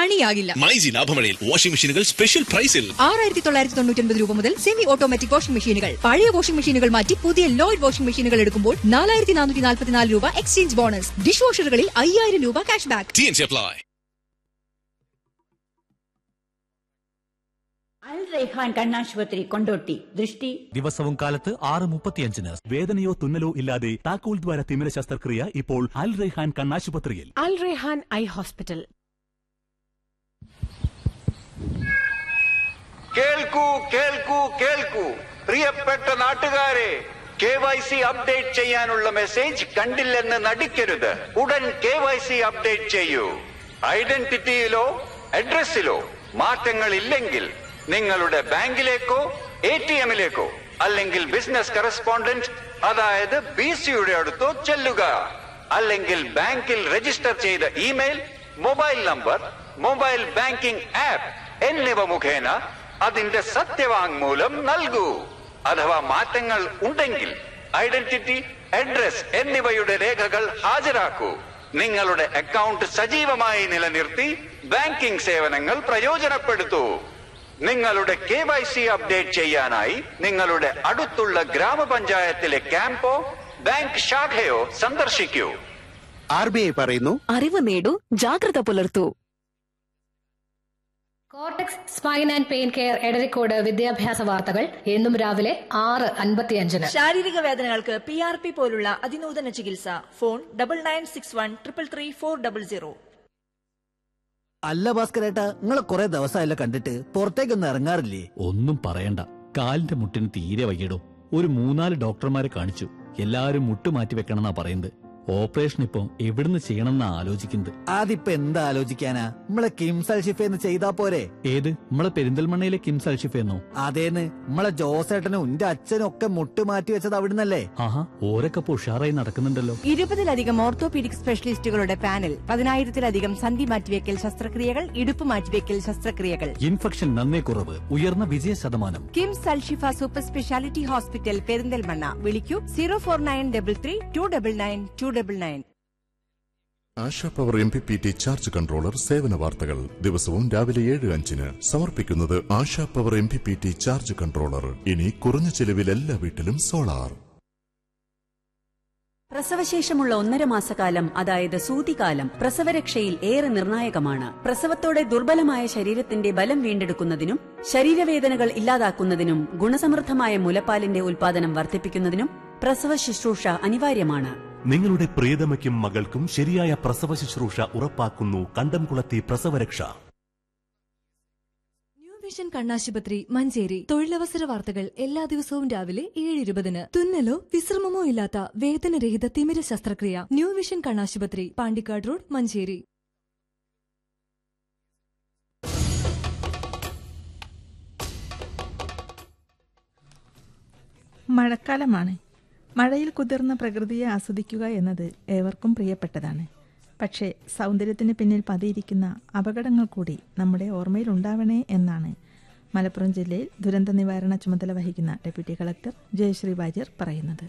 പണിയാകില്ല മൈജി ലാഭമഴയിൽ വാഷിംഗ് മെഷീനുകൾ സ്പെഷ്യൽ പ്രൈസിൽ ആറായിരത്തി തൊള്ളായിരത്തി തൊണ്ണൂറ്റി രൂപ മുതൽ സെമി ഓട്ടോമാറ്റിക് വാഷിംഗ് മെഷീനുകൾ പഴയ വാഷിംഗ് മെഷീനുകൾ മാറ്റി പുതിയ ലോയിഡ് വാഷിംഗ് മെഷീനുകൾ എടുക്കുമ്പോൾ നാലായിരത്തി നാനൂറ്റി നാൽപ്പത്തിനാല് രൂപ എക്സ്ചേഞ്ച് ബോണസ് ഡിഷ് വാഷറുകളിൽ അയ്യായിരം രൂപ cash back T N supply Al Raihan കണ്ണാശുപത്രി കൊണ്ടോട്ടി ദൃഷ്ടി ദിവസവും കാലത്ത് ആറ് മുപ്പത്തിയഞ്ചിന് വേദനയോ തുന്നലോ ഇല്ലാതെ താക്കോൽ ദ്വാര തിമിര ശസ്ത്രക്രിയ ഇപ്പോൾ അൽ റെഹാൻ കണ്ണാശുപത്രിയിൽ അൽ റെഹാൻ ഐ ഹോസ്പിറ്റൽ കേൾക്കൂ കേൾക്കൂ കേൾക്കൂ പ്രിയപ്പെട്ട നാട്ടുകാരെ കെ വൈ സി അപ്ഡേറ്റ് ചെയ്യാനുള്ള മെസ്സേജ് കണ്ടില്ലെന്ന് നടിക്കരുത് ഉടൻ കെ വൈ സി അപ്ഡേറ്റ് ചെയ്യൂ ഐഡന്റിറ്റിയിലോ അഡ്രസ്സിലോ മാറ്റങ്ങൾ ഇല്ലെങ്കിൽ നിങ്ങളുടെ ബാങ്കിലേക്കോ എ ടി എമ്മിലേക്കോ അല്ലെങ്കിൽ ബിസിനസ് കറസ്പോണ്ടന്റ് അതായത് ബി സിയുടെ അടുത്തോ ചെല്ലുക അല്ലെങ്കിൽ ബാങ്കിൽ രജിസ്റ്റർ ചെയ്ത email mobile number mobile banking app എന്നിവ മുഖേന അതിന്റെ സത്യവാങ്മൂലം നൽകൂ അഥവാ മാറ്റങ്ങൾ ഉണ്ടെങ്കിൽ ഐഡന്റിറ്റി അഡ്രസ് എന്നിവയുടെ രേഖകൾ ഹാജരാക്കൂ നിങ്ങളുടെ അക്കൗണ്ട് സജീവമായി നിലനിർത്തി ബാങ്കിംഗ് സേവനങ്ങൾ പ്രയോജനപ്പെടുത്തൂ നിങ്ങളുടെ കെ വൈ സി അപ്ഡേറ്റ് ചെയ്യാനായി നിങ്ങളുടെ അടുത്തുള്ള ഗ്രാമപഞ്ചായത്തിലെ ക്യാമ്പോ ബാങ്ക് ശാഖയോ സന്ദർശിക്കൂ ആർ ബി ഐ പറയുന്നു അറിവ് നേടൂ ജാഗ്രത പുലർത്തൂ Cortex spine and pain care Edarikode വിദ്യാഭ്യാസ വാർത്തകൾ എന്നും രാവിലെ ആറ് അൻപത്തിയഞ്ചിന് ശാരീരിക വേദനകൾക്ക് പി ആർ പി പോലുള്ള അതിനൂതന ചികിത്സ phone double nine six one triple three four double zero അല്ല ഭാസ്കരേട്ടാ നിങ്ങളെ കുറെ ദിവസമായല്ലോ കണ്ടിട്ട് പുറത്തേക്കൊന്നും ഇറങ്ങാറില്ലേ ഒന്നും പറയണ്ട കാലിന്റെ മുട്ടിന് തീരെ വയ്യടോ ഒരു മൂന്നാല് ഡോക്ടർമാരെ കാണിച്ചു എല്ലാവരും മുട്ട് മാറ്റി വെക്കണമെന്നാ പറയുന്നത് ഓപ്പറേഷൻ ഇപ്പൊ എവിടുന്ന് ചെയ്യണമെന്നാ ആലോചിക്കുന്നത് അതിപ്പോ എന്താ ആലോചിക്കാനാ നമ്മളെ കിംസ് അൽഷിഫേന്ന് ചെയ്താ പോരെ ഏത് നമ്മളെ പെരിന്തൽമണ്ണയിലെ കിംസ് അൽഷിഫെന്നോ അതേന്ന് നമ്മളെ ജോസേട്ടനും എന്റെ അച്ഛനും ഒക്കെ മുട്ട് മാറ്റി വെച്ചത് അവിടുന്നല്ലേ ആഹാ ഓരൊക്കെ ഇപ്പൊ ഉഷാറായി നടക്കുന്നുണ്ടല്ലോ ഇരുപതിലധികം ഓർത്തോപീഡിക് സ്പെഷ്യലിസ്റ്റുകളുടെ പാനൽ പതിനായിരത്തിലധികം സന്ധി മാറ്റിവെക്കൽ ശസ്ത്രക്രിയകൾ ഇടുപ്പ് മാറ്റിവെക്കൽ ശസ്ത്രക്രിയകൾ ഇൻഫെക്ഷൻ നന്നേ കുറവ് ഉയർന്ന വിജയ ശതമാനം KIMS Alshifa super speciality hospital Perinthalmanna വിളിക്കൂ zero four nine double three two double nine two double nine Asha power M P P T charge controller സേവന വാർത്തകൾ ദിവസവും രാവിലെ ഏഴ് അഞ്ചിന് സമർപ്പിക്കുന്നത് Asha power M P P T charge controller ഇനി കുറഞ്ഞ ചെലവിൽ എല്ലാ വീട്ടിലും സോളാർ പ്രസവശേഷമുള്ള ഒന്നര മാസക്കാലം അതായത് സൂതികാലം പ്രസവരക്ഷയിൽ ഏറെ നിർണായകമാണ് പ്രസവത്തോടെ ദുർബലമായ ശരീരത്തിന്റെ ബലം വീണ്ടെടുക്കുന്നതിനും ശരീരവേദനകൾ ഇല്ലാതാക്കുന്നതിനും ഗുണസമൃദ്ധമായ മുലപ്പാലിന്റെ ഉൽപാദനം വർദ്ധിപ്പിക്കുന്നതിനും പ്രസവ ശുശ്രൂഷ അനിവാര്യമാണ് നിങ്ങളുടെ പ്രിയതമയ്ക്കും മകൾക്കും ശരിയായ പ്രസവ ശുശ്രൂഷ ഉറപ്പാക്കുന്നു കണ്ടംകുളത്തി പ്രസവരക്ഷ ന്യൂ വിഷൻ കണ്ണാശുപത്രി മഞ്ചേരി തൊഴിലവസര വാർത്തകൾ എല്ലാ ദിവസവും രാവിലെ ഏഴ് ഇരുപതിന് തുന്നലോ വിശ്രമമോ ഇല്ലാത്ത വേദനരഹിത തിമിര ശസ്ത്രക്രിയ ന്യൂ വിഷൻ കണ്ണാശുപത്രി പാണ്ടിക്കാട് റോഡ് മഞ്ചേരി മഴക്കാലമാണ് മഴയിൽ കുതിർന്ന പ്രകൃതിയെ ആസ്വദിക്കുക എന്നത് ഏവർക്കും പ്രിയപ്പെട്ടതാണ് പക്ഷേ സൗന്ദര്യത്തിന് പിന്നിൽ പതിയിരിക്കുന്ന അപകടങ്ങൾ കൂടി നമ്മുടെ ഓർമ്മയിൽ ഉണ്ടാവണേ എന്നാണ് മലപ്പുറം ജില്ലയിൽ ദുരന്ത നിവാരണ ചുമതല വഹിക്കുന്ന ഡെപ്യൂട്ടി കളക്ടർ ജയശ്രീ വാര്യർ പറയുന്നത്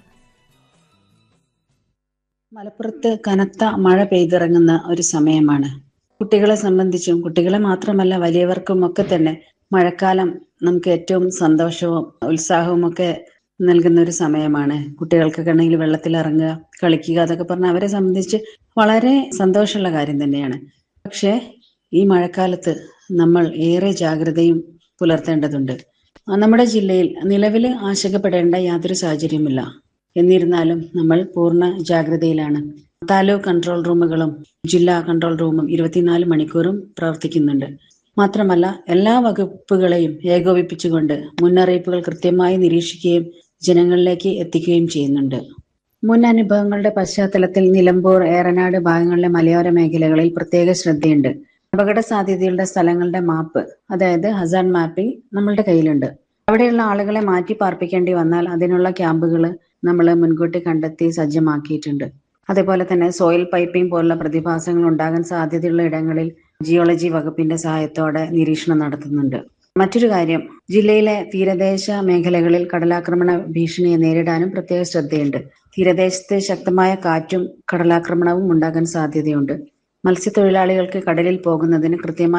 മലപ്പുറത്ത് കനത്ത മഴ പെയ്തിറങ്ങുന്ന ഒരു സമയമാണ് കുട്ടികളെ സംബന്ധിച്ചും കുട്ടികളെ മാത്രമല്ല വലിയവർക്കും ഒക്കെ തന്നെ മഴക്കാലം നമുക്ക് ഏറ്റവും സന്തോഷവും ഉത്സാഹവും ഒക്കെ നൽകുന്ന ഒരു സമയമാണ് കുട്ടികൾക്കൊക്കെ ആണെങ്കിൽ വെള്ളത്തിൽ ഇറങ്ങുക കളിക്കുക അതൊക്കെ പറഞ്ഞാൽ അവരെ സംബന്ധിച്ച് വളരെ സന്തോഷമുള്ള കാര്യം തന്നെയാണ് പക്ഷേ ഈ മഴക്കാലത്ത് നമ്മൾ ഏറെ ജാഗ്രതയും പുലർത്തേണ്ടതുണ്ട് നമ്മുടെ ജില്ലയിൽ നിലവിൽ ആശങ്കപ്പെടേണ്ട യാതൊരു സാഹചര്യമില്ല എന്നിരുന്നാലും നമ്മൾ പൂർണ്ണ ജാഗ്രതയിലാണ് താലൂക്ക് കൺട്രോൾ റൂമുകളും ജില്ലാ കൺട്രോൾ റൂമും ഇരുപത്തിനാല് മണിക്കൂറും പ്രവർത്തിക്കുന്നുണ്ട് മാത്രമല്ല എല്ലാ വകുപ്പുകളെയും ഏകോപിപ്പിച്ചുകൊണ്ട് മുന്നറിയിപ്പുകൾ കൃത്യമായി നിരീക്ഷിക്കുകയും ജനങ്ങളിലേക്ക് എത്തിക്കുകയും ചെയ്യുന്നുണ്ട് മുൻ അനുഭവങ്ങളുടെ പശ്ചാത്തലത്തിൽ നിലമ്പൂർ ഏറനാട് ഭാഗങ്ങളിലെ മലയോര മേഖലകളിൽ പ്രത്യേക ശ്രദ്ധയുണ്ട് അപകട സാധ്യതയുള്ള സ്ഥലങ്ങളുടെ മാപ്പ് അതായത് ഹസാർഡ് മാപ്പിംഗ് നമ്മളുടെ കയ്യിലുണ്ട് അവിടെയുള്ള ആളുകളെ മാറ്റി പാർപ്പിക്കേണ്ടി വന്നാൽ അതിനുള്ള ക്യാമ്പുകൾ നമ്മൾ മുൻകൂട്ടി കണ്ടെത്തി സജ്ജമാക്കിയിട്ടുണ്ട് അതേപോലെ തന്നെ സോയിൽ പൈപ്പിംഗ് പോലുള്ള പ്രതിഭാസങ്ങൾ ഉണ്ടാകാൻ സാധ്യതയുള്ള ഇടങ്ങളിൽ ജിയോളജി വകുപ്പിന്റെ സഹായത്തോടെ നിരീക്ഷണം നടത്തുന്നുണ്ട് മറ്റൊരു കാര്യം ജില്ലയിലെ തീരദേശ മേഖലകളിൽ കടലാക്രമണ ഭീഷണിയെ നേരിടാനും പ്രത്യേക ശ്രദ്ധയുണ്ട് തീരദേശത്ത് ശക്തമായ കാറ്റും കടലാക്രമണവും ഉണ്ടാകാൻ സാധ്യതയുണ്ട് മത്സ്യത്തൊഴിലാളികൾക്ക് കടലിൽ പോകുന്നതിന് കൃത്യമായ